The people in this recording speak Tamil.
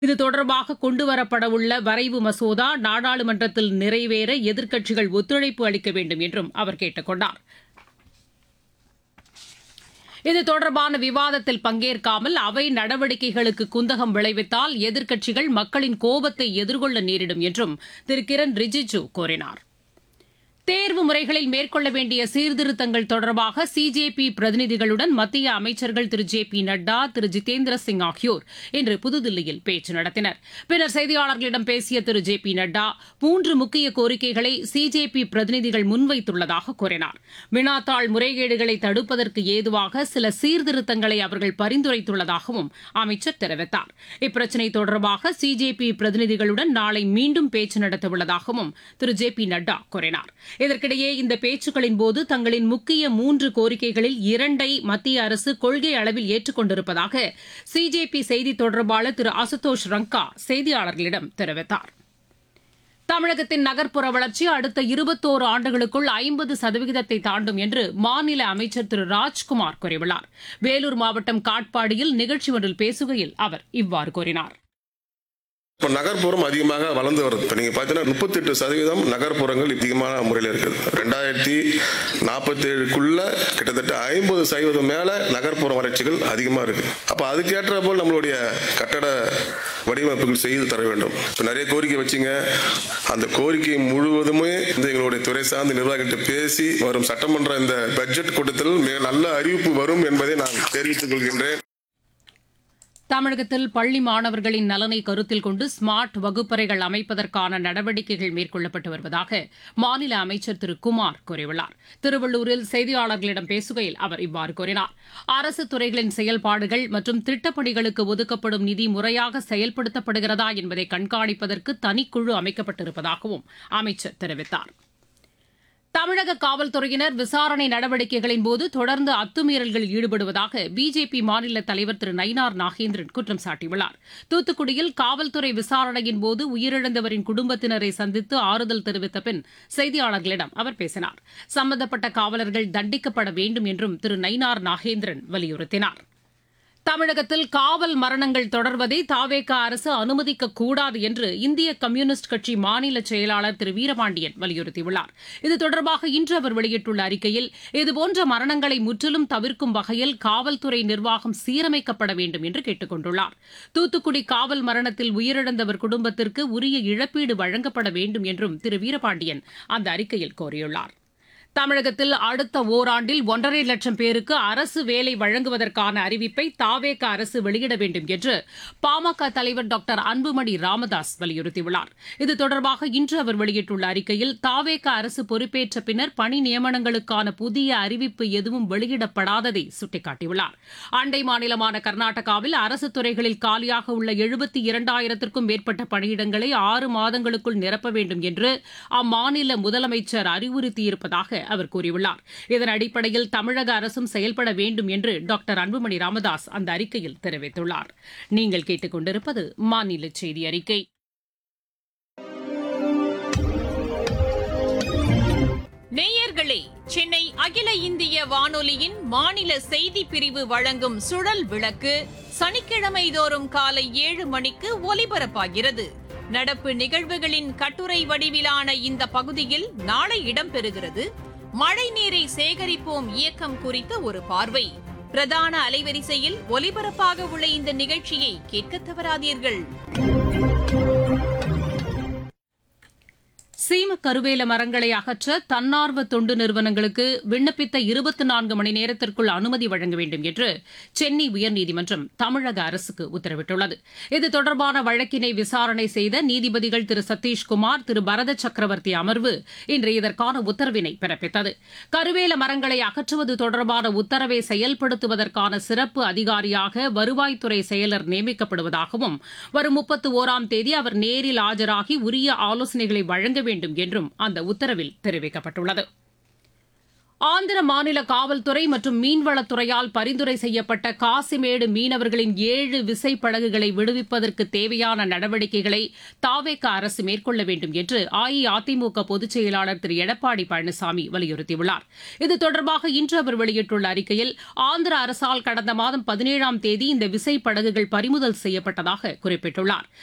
இது தொடர்பாக கொண்டுவரப்படவுள்ள வரைவு மசோதா நாடாளுமன்றத்தில் நிறைவேற எதிர்க்கட்சிகள் ஒத்துழைப்பு அளிக்க வேண்டும் என்றும் அவர் கேட்டுக் கொண்டார் இது தொடர்பான விவாதத்தில் பங்கேற்காமல் அவை நடவடிக்கைகளுக்கு குந்தகம் விளைவித்தால் எதிர்க்கட்சிகள் மக்களின் கோபத்தை எதிர்கொள்ள நேரிடும் என்றும் திரு கிரண் ரிஜிஜு கூறினார் தேர்வு முறைகளில் மேற்கொள்ள வேண்டிய சீர்திருத்தங்கள் தொடர்பாக சிஜேபி பிரதிநிதிகளுடன் மத்திய அமைச்சர்கள் திரு ஜே பி நட்டா திரு ஜிதேந்திர சிங் ஆகியோர் இன்று புதுதில்லியில் பேச்சு நடத்தினர் பின்னர் செய்தியாளர்களிடம் பேசிய திரு ஜே பி நட்டா மூன்று முக்கிய கோரிக்கைகளை சிஜேபி பிரதிநிதிகள் முன்வைத்துள்ளதாக கூறினார் வினாத்தாள் முறைகேடுகளை தடுப்பதற்கு ஏதுவாக சில சீர்திருத்தங்களை அவர்கள் பரிந்துரைத்துள்ளதாகவும் அமைச்சர் தெரிவித்தார் இப்பிரச்சினை தொடர்பாக சிஜேபி பிரதிநிதிகளுடன் நாளை மீண்டும் பேச்சு நடத்தவுள்ளதாகவும் திரு ஜே பி நட்டா கூறினார் இதற்கிடையே இந்த பேச்சுக்களின் போது தங்களின் முக்கிய மூன்று கோரிக்கைகளில் இரண்டை மத்திய அரசு கொள்கை அளவில் ஏற்றுக் கொண்டிருப்பதாக சிஜேபி செய்தி தொடர்பாளர் திரு அசுதோஷ் ரங்கா செய்தியாளர்களிடம் தெரிவித்தார் தமிழகத்தின் நகர்ப்புற வளர்ச்சி அடுத்த இருபத்தோரு ஆண்டுகளுக்குள் ஐம்பது சதவிகிதத்தை தாண்டும் என்று மாநில அமைச்சர் திரு ராஜ்குமார் கூறியுள்ளார் வேலூர் மாவட்டம் காட்பாடியில் நிகழ்ச்சி ஒன்றில் பேசுகையில் அவர் இவ்வாறு கூறினார் இப்போ நகர்ப்புறம் அதிகமாக வளர்ந்து வருது இப்போ நீங்கள் பார்த்தீங்கன்னா முப்பத்தெட்டு சதவீதம் நகர்ப்புறங்கள் அதிகமான முறையில் இருக்குது ரெண்டாயிரத்தி நாற்பத்தேழுக்குள்ள கிட்டத்தட்ட ஐம்பது சதவீதம் மேலே நகர்ப்புற வளர்ச்சிகள் அதிகமாக இருக்குது அப்போ அதுக்கேற்ற போல் நம்மளுடைய கட்டட வடிவமைப்புகள் செய்து தர வேண்டும் இப்போ நிறைய கோரிக்கை வச்சிங்க அந்த கோரிக்கை முழுவதுமே இந்த எங்களுடைய துறை சார்ந்த நிர்வாகிகிட்ட பேசி வரும் சட்டமன்ற இந்த பட்ஜெட் கூட்டத்தில் மிக நல்ல அறிவிப்பு வரும் என்பதை நான் தெரிவித்துக் கொள்கின்றேன் தமிழகத்தில் பள்ளி மாணவர்களின் நலனை கருத்தில் கொண்டு ஸ்மார்ட் வகுப்பறைகள் அமைப்பதற்கான நடவடிக்கைகள் மேற்கொள்ளப்பட்டு வருவதாக மாநில அமைச்சர் திரு குமார் கூறியுள்ளார் திருவள்ளூரில் செய்தியாளர்களிடம் பேசுகையில் அவர் இவ்வாறு கூறினார் அரசு துறைகளின் செயல்பாடுகள் மற்றும் திட்டப்பணிகளுக்கு ஒதுக்கப்படும் நிதி முறையாக செயல்படுத்தப்படுகிறதா என்பதை கண்காணிப்பதற்கு தனிக்குழு அமைக்கப்பட்டிருப்பதாகவும் அமைச்சர் தெரிவித்தார் தமிழக காவல்துறையினர் விசாரணை நடவடிக்கைகளின் போது தொடர்ந்து அத்துமீறல்களில் ஈடுபடுவதாக பிஜேபி மாநில தலைவர் திரு நயினார் நாகேந்திரன் குற்றம் சாட்டியுள்ளார் தூத்துக்குடியில் காவல்துறை விசாரணையின் போது உயிரிழந்தவரின் குடும்பத்தினரை சந்தித்து ஆறுதல் தெரிவித்த பின் செய்தியாளர்களிடம் அவர் பேசினார் சம்பந்தப்பட்ட காவலர்கள் தண்டிக்கப்பட வேண்டும் என்றும் திரு நயினார் நாகேந்திரன் வலியுறுத்தினார் தமிழகத்தில் காவல் மரணங்கள் தொடர்வதை தாவேக அரசு அனுமதிக்க கூடாது என்று இந்திய கம்யூனிஸ்ட் கட்சி மாநில செயலாளர் திரு வீரபாண்டியன் வலியுறுத்தியுள்ளார் இது தொடர்பாக இன்று அவர் வெளியிட்டுள்ள அறிக்கையில் இதுபோன்ற மரணங்களை முற்றிலும் தவிர்க்கும் வகையில் காவல்துறை நிர்வாகம் சீரமைக்கப்பட வேண்டும் என்று கேட்டுக் கொண்டுள்ளார் தூத்துக்குடி காவல் மரணத்தில் உயிரிழந்தவர் குடும்பத்திற்கு உரிய இழப்பீடு வழங்கப்பட வேண்டும் என்றும் திரு வீரபாண்டியன் அந்த அறிக்கையில் கோரியுள்ளார் தமிழகத்தில் அடுத்த ஓராண்டில் ஒன்றரை லட்சம் பேருக்கு அரசு வேலை வழங்குவதற்கான அறிவிப்பை தாவேக அரசு வெளியிட வேண்டும் என்று பாமக தலைவர் டாக்டர் அன்புமணி ராமதாஸ் வலியுறுத்தியுள்ளார் இது தொடர்பாக இன்று அவர் வெளியிட்டுள்ள அறிக்கையில் தாவேக அரசு பொறுப்பேற்ற பின்னர் பணி நியமனங்களுக்கான புதிய அறிவிப்பு எதுவும் வெளியிடப்படாததை சுட்டிக்காட்டியுள்ளார் அண்டை மாநிலமான கர்நாடகாவில் அரசு துறைகளில் காலியாக உள்ள எழுபத்தி இரண்டாயிரத்திற்கும் மேற்பட்ட பணியிடங்களை ஆறு மாதங்களுக்குள் நிரப்ப வேண்டும் என்று அம்மாநில முதலமைச்சர் அறிவுறுத்தியிருப்பதாக அவர் கூறியுள்ளார் இதன் அடிப்படையில் தமிழக அரசும் செயல்பட வேண்டும் என்று டாக்டர் அன்புமணி ராமதாஸ் அந்த அறிக்கையில் தெரிவித்துள்ளார் நீங்கள் கேட்டுக்கொண்டிருப்பது மாநில செய்தி அறிக்கை நேயர்களே சென்னை அகில இந்திய வானொலியின் மாநில செய்தி பிரிவு வழங்கும் சுழல் விளக்கு சனிக்கிழமை தோறும் காலை ஏழு மணிக்கு ஒலிபரப்பாகிறது நடப்பு நிகழ்வுகளின் கட்டுரை வடிவிலான இந்த பகுதியில் நாளை இடம்பெறுகிறது மழை நீரை சேகரிப்போம் இயக்கம் குறித்த ஒரு பார்வை பிரதான அலைவரிசையில் ஒலிபரப்பாக உள்ள இந்த நிகழ்ச்சியை கேட்க தவறாதீர்கள் சீம கருவேல மரங்களை அகற்ற தன்னார்வ தொண்டு நிறுவனங்களுக்கு விண்ணப்பித்த இருபத்தி நான்கு மணி நேரத்திற்குள் அனுமதி வழங்க வேண்டும் என்று சென்னை உயர்நீதிமன்றம் தமிழக அரசுக்கு உத்தரவிட்டுள்ளது இது தொடர்பான வழக்கினை விசாரணை செய்த நீதிபதிகள் திரு சதீஷ்குமார் திரு பரத சக்கரவர்த்தி அமர்வு இன்று இதற்கான உத்தரவினை பிறப்பித்தது கருவேல மரங்களை அகற்றுவது தொடர்பான உத்தரவை செயல்படுத்துவதற்கான சிறப்பு அதிகாரியாக வருவாய்த்துறை செயலர் நியமிக்கப்படுவதாகவும் வரும் முப்பத்து ஓராம் தேதி அவர் நேரில் ஆஜராகி உரிய ஆலோசனைகளை வழங்க வேண்டும் என்றும் அந்த உத்தரவில் தெரிவிக்கப்பட்டுள்ளது ஆந்திர மாநில காவல்துறை மற்றும் மீன்வளத்துறையால் பரிந்துரை செய்யப்பட்ட காசிமேடு மீனவர்களின் ஏழு விசைப்படகுகளை விடுவிப்பதற்கு தேவையான நடவடிக்கைகளை தாவேக அரசு மேற்கொள்ள வேண்டும் என்று அஇஅதிமுக பொதுச் செயலாளர் திரு எடப்பாடி பழனிசாமி வலியுறுத்தியுள்ளார் இது தொடர்பாக இன்று அவர் வெளியிட்டுள்ள அறிக்கையில் ஆந்திர அரசால் கடந்த மாதம் பதினேழாம் தேதி இந்த விசைப்படகுகள் பறிமுதல் செய்யப்பட்டதாக குறிப்பிட்டுள்ளார்